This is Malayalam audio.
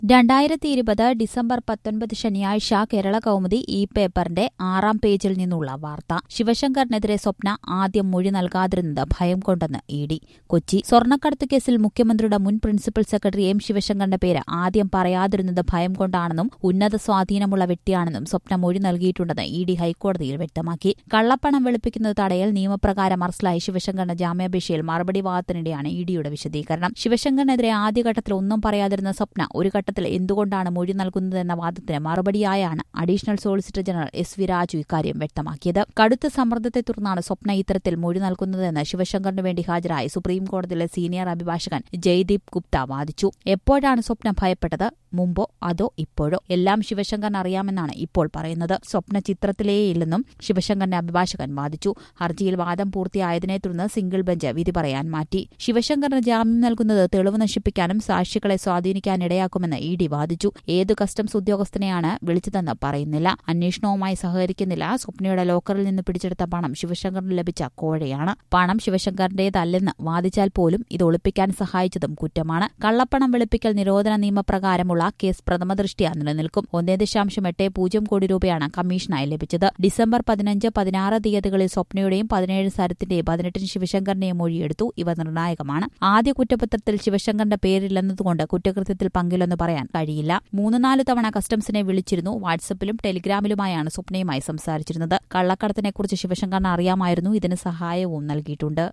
രണ്ടായിരത്തി ഇരുപത് ഡിസംബർ പത്തൊൻപത് ശനിയാഴ്ച കേരള കൗമുദി ഈ പേപ്പറിന്റെ ആറാം പേജിൽ നിന്നുള്ള വാർത്ത ശിവശങ്കറിനെതിരെ സ്വപ്ന ആദ്യം മൊഴി നൽകാതിരുന്നത് ഭയം കൊണ്ടെന്ന് ഇ ഡി കൊച്ചി സ്വർണ്ണക്കടത്ത് കേസിൽ മുഖ്യമന്ത്രിയുടെ മുൻ പ്രിൻസിപ്പൽ സെക്രട്ടറി എം ശിവശങ്കറിന്റെ പേര് ആദ്യം പറയാതിരുന്നത് ഭയം കൊണ്ടാണെന്നും ഉന്നത സ്വാധീനമുള്ള വ്യക്തിയാണെന്നും സ്വപ്ന മൊഴി നൽകിയിട്ടുണ്ടെന്ന് ഇ ഡി ഹൈക്കോടതിയിൽ വ്യക്തമാക്കി കള്ളപ്പണം വെളുപ്പിക്കുന്നത് തടയൽ നിയമപ്രകാരം അറസ്റ്റിലായ ശിവശങ്കറിന്റെ ജാമ്യാപേക്ഷയിൽ മറുപടി വാദത്തിനിടെയാണ് ഇ ഡിയുടെ വിശദീകരണം ശിവശങ്കറിനെതിരെ ആദ്യഘട്ടത്തിൽ ഒന്നും പറയാതിരുന്ന സ്വപ്ന ഒരു ഘട്ടത്തിൽ എന്തുകൊണ്ടാണ് മൊഴി നൽകുന്നതെന്ന വാദത്തിന് മറുപടിയായാണ് additional solicitor general S V Raju ഇക്കാര്യം വ്യക്തമാക്കിയത് കടുത്ത സമ്മർദ്ദത്തെ തുടർന്നാണ് സ്വപ്ന ഇത്തരത്തിൽ മൊഴി നൽകുന്നതെന്ന് ശിവശങ്കറിന് വേണ്ടി ഹാജരായ സുപ്രീം കോടതിയിലെ സീനിയർ അഭിഭാഷകൻ ജയ്ദീപ് ഗുപ്ത വാദിച്ചു എപ്പോഴാണ് സ്വപ്ന ഭയപ്പെട്ടത് മുമ്പോ അതോ ഇപ്പോഴോ എല്ലാം ശിവശങ്കറിന് അറിയാമെന്നാണ് ഇപ്പോൾ പറയുന്നത് സ്വപ്ന ചിത്രത്തിലേയില്ലെന്നും ശിവശങ്കറിന്റെ അഭിഭാഷകൻ വാദിച്ചു ഹർജിയിൽ വാദം പൂർത്തിയായതിനെ തുടർന്ന് സിംഗിൾ ബെഞ്ച് വിധി പറയാൻ മാറ്റി ശിവശങ്കറിന് ജാമ്യം നൽകുന്നത് തെളിവ് നശിപ്പിക്കാനും സാക്ഷികളെ സ്വാധീനിക്കാനിടയാക്കുമെന്ന് ഇ ഡി വാദിച്ചു ഏതു കസ്റ്റംസ് ഉദ്യോഗസ്ഥനെയാണ് വിളിച്ചതെന്ന് പറയുന്നില്ല അന്വേഷണവുമായി സഹകരിക്കുന്നില്ല സ്വപ്നയുടെ ലോക്കറിൽ നിന്ന് പിടിച്ചെടുത്ത പണം ശിവശങ്കറിന് ലഭിച്ച കോഴയാണ് പണം ശിവശങ്കറിന്റേതല്ലെന്ന് വാദിച്ചാൽ പോലും ഇത് ഒളിപ്പിക്കാൻ സഹായിച്ചതും കുറ്റമാണ് കള്ളപ്പണം വെളുപ്പിക്കൽ നിരോധന നിയമപ്രകാരമുള്ള കേസ് പ്രഥമദൃഷ്ടിയ നിലനിൽക്കും ഒന്നേ ദശാംശം എട്ട് പൂജ്യം കോടി രൂപയാണ് കമ്മീഷനായി ലഭിച്ചത് ഡിസംബർ പതിനഞ്ച് പതിനാറ് തീയതികളിൽ സ്വപ്നയുടെയും പതിനേഴ് സരത്തിന്റെയും പതിനെട്ടിന് ശിവശങ്കറിന്റെയും മൊഴിയെടുത്തു ഇവ നിർണായകമാണ് ആദ്യ കുറ്റപത്രത്തിൽ ശിവശങ്കറിന്റെ പേരില്ലെന്നതുകൊണ്ട് കുറ്റകൃത്യത്തിൽ പങ്കില്ലെന്ന് പറയാൻ കഴിയില്ല മൂന്ന് നാല് തവണ കസ്റ്റംസിനെ വിളിച്ചിരുന്നു വാട്സപ്പിലും ടെലിഗ്രാമിലുമായാണ് സ്വപ്നയുമായി സംസാരിച്ചിരുന്നത് കള്ളക്കടത്തിനെക്കുറിച്ച് ശിവശങ്കറിന് അറിയാമായിരുന്നു ഇതിന് സഹായവും നൽകിയിട്ടുണ്ട്